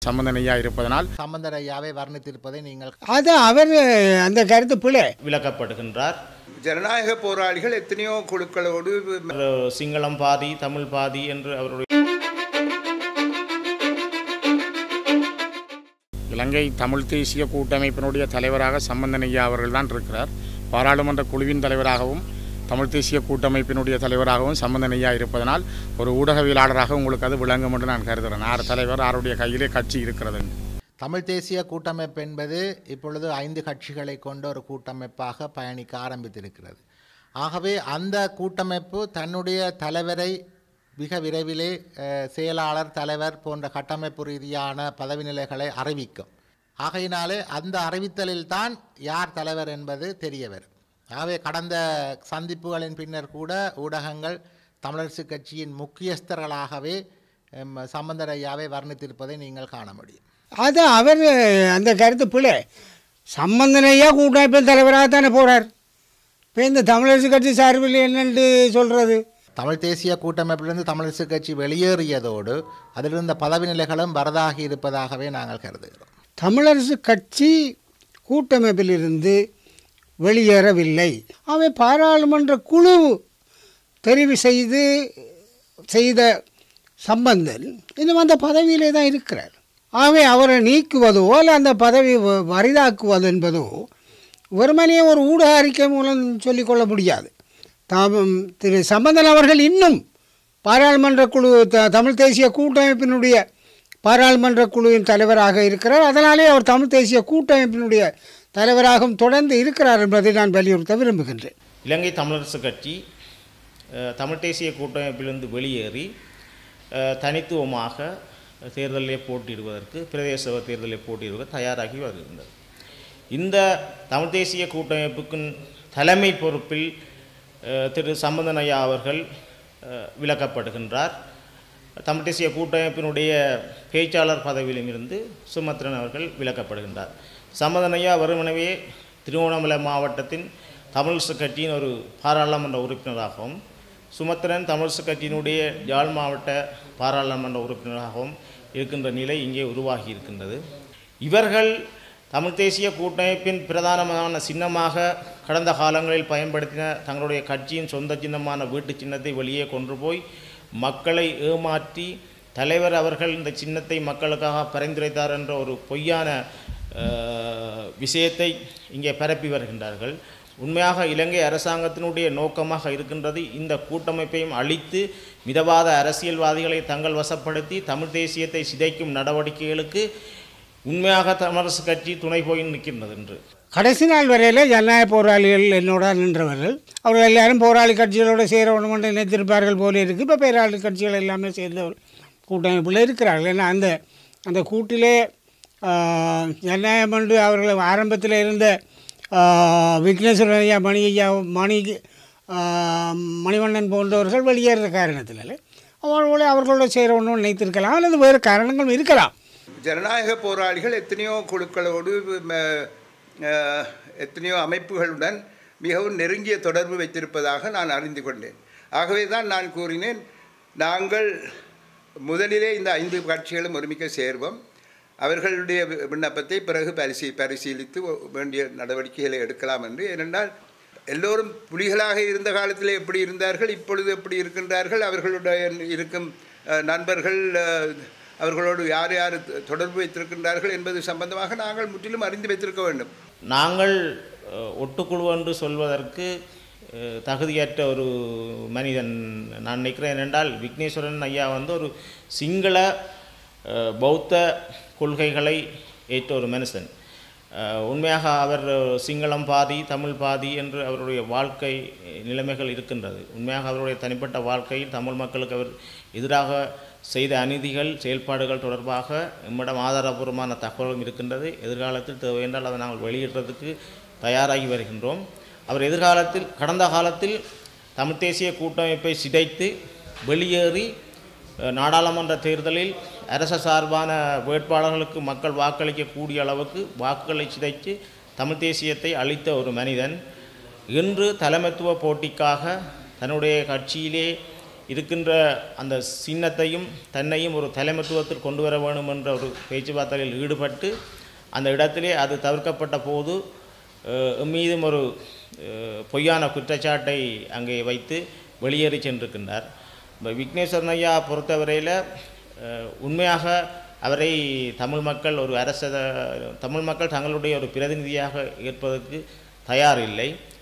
சம்பந்தனையாக இருப்பதனால் சம்பந்தர் ஐயாவை வர்ணித்திருப்பதை நீங்கள் அது அவர் அந்த கருத்து பிழை விளக்கப்படுகின்றார் ஜனநாயக போராளிகள் எத்தனையோ குழுக்களோடு ஒரு சிங்களம் பாதி தமிழ் பாதி என்று அவருடைய இலங்கை தமிழ் தேசிய கூட்டமைப்பினுடைய தலைவராக சம்பந்தனையா அவர்கள் தான் இருக்கிறார் பாராளுமன்ற குழுவின் தலைவராகவும் தமிழ் தேசிய கூட்டமைப்பினுடைய தலைவராகவும் சம்பந்தனையா இருப்பதனால் ஒரு ஊடகவியலாளராக உங்களுக்கு அது விளங்கும் என்று நான் கருதுகிறேன் ஆறு தலைவர் ஆருடைய கையிலே கட்சி இருக்கிறது தமிழ் தேசிய கூட்டமைப்பு என்பது இப்பொழுது ஐந்து கட்சிகளை கொண்ட ஒரு கூட்டமைப்பாக பயணிக்க ஆரம்பித்திருக்கிறது ஆகவே அந்த கூட்டமைப்பு தன்னுடைய தலைவரை மிக விரைவிலே அஹ், செயலாளர் தலைவர் போன்ற கட்டமைப்பு ரீதியான பதவி நிலைகளை அறிவிக்கும் ஆகையினாலே அந்த அறிவித்தலில்தான் யார் தலைவர் என்பது தெரிய வரும் ஆகவே கடந்த சந்திப்புகளின் பின்னர் கூட ஊடகங்கள் தமிழரசு கட்சியின் முக்கியஸ்தர்களாகவே எம், சம்பந்தர் ஐயாவை வர்ணித்திருப்பதை நீங்கள் காண முடியும் அது அவர் அந்த கருத்து பிழை சம்பந்தனையா கூட்டமைப்பின் தலைவராக தானே போகிறார் இப்போ இந்த தமிழரசு கட்சி சார்பில் என்னென்று சொல்கிறது தமிழ் தேசிய கூட்டமைப்பிலிருந்து தமிழரசு கட்சி வெளியேறியதோடு அதிலிருந்த பதவி நிலைகளும் வரதாகி இருப்பதாகவே நாங்கள் கருதுகிறோம் தமிழரசு கட்சி கூட்டமைப்பிலிருந்து வெளியேறவில்லை அவை பாராளுமன்ற குழு தெரிவு செய்து செய்த சம்பந்தன் இன்னும் அந்த பதவியிலே தான் இருக்கிறார் ஆகவே அவரை நீக்குவதோ அல்ல அந்த பதவி வ- வரிதாக்குவது என்பதோ வெறுமனே ஒரு ஊடக அறிக்கை மூலம் சொல்லிக்கொள்ள முடியாது தாம் திரு சம்பந்தன் அவர்கள் இன்னும் பாராளுமன்ற குழு த தமிழ் தேசிய கூட்டமைப்பினுடைய பாராளுமன்ற குழுவின் தலைவராக இருக்கிறார் அதனாலே அவர் தமிழ் தேசிய கூட்டமைப்பினுடைய தலைவராகவும் தொடர்ந்து இருக்கிறார் என்பதை நான் வலியுறுத்த விரும்புகின்றேன் இலங்கை தமிழரசு கட்சி அஹ், தமிழ் தேசிய கூட்டமைப்பிலிருந்து வெளியேறி அஹ், தனித்துவமாக தேர்தலிலே போட்டியிடுவதற்கு பிரதேச சபை தேர்தலில் போட்டியிடுவதற்கு தயாராகி வருகின்றது இந்த தமிழ் தேசிய கூட்டமைப்புக்கின் தலைமை பொறுப்பில் அஹ், திரு சம்பந்தன் ஐயா அவர்கள் அஹ், விலக்கப்படுகின்றார் தமிழ் தேசிய கூட்டமைப்பினுடைய பேச்சாளர் பதவியிலும் இருந்து சுமத்ரன் அவர்கள் விலக்கப்படுகின்றார் சம்பந்தன் ஐயா வெறுமனவே திருவண்ணாமலை மாவட்டத்தின் தமிழிசு கட்சியின் ஒரு பாராளுமன்ற உறுப்பினராகவும் சுமத்திரன் தமிழிசு கட்சியினுடைய யாழ் மாவட்ட பாராளுமன்ற உறுப்பினராகவும் இருக்கின்ற நிலை இங்கே உருவாகி இருக்கின்றது இவர்கள் தமிழ் தேசிய கூட்டமைப்பின் பிரதானமான சின்னமாக கடந்த காலங்களில் பயன்படுத்தின தங்களுடைய கட்சியின் சொந்த சின்னமான வீட்டு சின்னத்தை வெளியே கொண்டு போய் மக்களை ஏமாற்றி தலைவர் அவர்கள் இந்த சின்னத்தை மக்களுக்காக பரிந்துரைத்தார் என்ற ஒரு பொய்யான அஹ், விஷயத்தை இங்கே பரப்பி வருகின்றார்கள் உண்மையாக இலங்கை அரசாங்கத்தினுடைய நோக்கமாக இருக்கின்றது இந்த கூட்டமைப்பையும் அழித்து மிதவாத அரசியல்வாதிகளை தங்கள் வசப்படுத்தி தமிழ் தேசியத்தை சிதைக்கும் நடவடிக்கைகளுக்கு உண்மையாக தமிழரசு கட்சி துணை போய் நிற்கின்றது என்று கடைசி நாள் வரையில் ஜனநாயக போராளிகள் என்னோட நின்றவர்கள் அவர்கள் எல்லாரும் போராளி கட்சிகளோடு சேரணும் என்று நினைத்திருப்பார்கள் போல இருக்குது இப்போ போராளி கட்சிகள் எல்லாமே சேர்ந்த ஒரு கூட்டமைப்பில் இருக்கிறார்கள் ஏன்னா அந்த அந்த கூட்டிலே ஆஹ், ஜனநாயகம் என்று அவர்கள் ஆரம்பத்தில் இருந்த ஆஹ், விக்னேஸ்வரன் ஐயா மணி ஐயா மணி ஆஹ், மணிவண்ணன் போன்றவர்கள் வெளியேற காரணத்தினால அவர்களோட அவர்களோட சேரணும்னு நினைத்திருக்கலாம் அல்லது வேறு காரணங்களும் இருக்கலாம் ஜனநாயக போராளிகள் எத்தனையோ குழுக்களோடு ம, அஹ், எத்தனையோ அமைப்புகளுடன் மிகவும் நெருங்கிய தொடர்பு வைத்திருப்பதாக நான் அறிந்து கொண்டேன் ஆகவே தான் நான் கூறினேன் நாங்கள் முதலிலே இந்த ஐந்து கட்சிகளும் ஒருமிக்க சேர்வோம் அவர்களுடைய வி- விண்ணப்பத்தை பிறகு பரிசீ பரிசீலித்து ஒ- வேண்டிய நடவடிக்கைகளை எடுக்கலாம் என்று ஏனென்றால் எல்லோரும் புலிகளாக இருந்த காலத்தில் எப்படி இருந்தார்கள் இப்பொழுது எப்படி இருக்கின்றார்கள் அவர்களுடைய இருக்கும் அஹ், நண்பர்கள் அஹ், அவர்களோடு யார் யார் தொ- தொடர்பு வைத்திருக்கின்றார்கள் என்பது சம்பந்தமாக நாங்கள் முற்றிலும் அறிந்து வைத்திருக்க வேண்டும் நாங்கள் அஹ், ஒட்டுக்குழு என்று சொல்வதற்கு அஹ், தகுதியற்ற ஒரு மனிதன் நான் நினைக்கிறேன் ஏனென்றால் விக்னேஸ்வரன் ஐயா வந்து ஒரு சிங்கள அஹ், பௌத்த கொள்கைகளை ஏற்ற ஒரு மனுஷன் அஹ், உண்மையாக அவர் சிங்களம் பாதி தமிழ் பாதி என்று அவருடைய வாழ்க்கை நிலைமைகள் இருக்கின்றது உண்மையாக அவருடைய தனிப்பட்ட வாழ்க்கையில் தமிழ் மக்களுக்கு அவர் எதிராக செய்த அநீதிகள் செயல்பாடுகள் தொடர்பாக நம்மிடம் ஆதாரபூர்வமான தகவலும் இருக்கின்றது எதிர்காலத்தில் தேவையென்றால் அதை நாங்கள் வெளியிடுறதுக்கு தயாராகி வருகின்றோம் அவர் எதிர்காலத்தில் கடந்த காலத்தில் தமிழ் தேசிய கூட்டமைப்பை சிதைத்து வெளியேறி அஹ், நாடாளுமன்ற தேர்தலில் அரச சார்பான வேட்பாளர்களுக்கு மக்கள் வாக்களிக்கக்கூடிய அளவுக்கு வாக்குகளை சிதைத்து தமிழ் தேசியத்தை அளித்த ஒரு மனிதன் இன்று தலைமைத்துவ போட்டிக்காக தன்னுடைய கட்சியிலே இருக்கின்ற அந்த சின்னத்தையும் தன்னையும் ஒரு தலைமத்துவத்தில் கொண்டு வர வேணும் என்ற ஒரு பேச்சுவார்த்தையில் ஈடுபட்டு அந்த இடத்திலே அது தவிர்க்கப்பட்ட போது அஹ், எம் மீதும் ஒரு அஹ், பொய்யான குற்றச்சாட்டை அங்கே வைத்து வெளியேறி சென்றிருக்கின்றார் இப்போ விக்னேஸ்வரன் ஐயா பொறுத்தவரையில் அஹ், உண்மையாக அவரை தமிழ் மக்கள் ஒரு அரச தமிழ் மக்கள் தங்களுடைய ஒரு பிரதிநிதியாக ஏற்பதற்கு தயார் இல்லை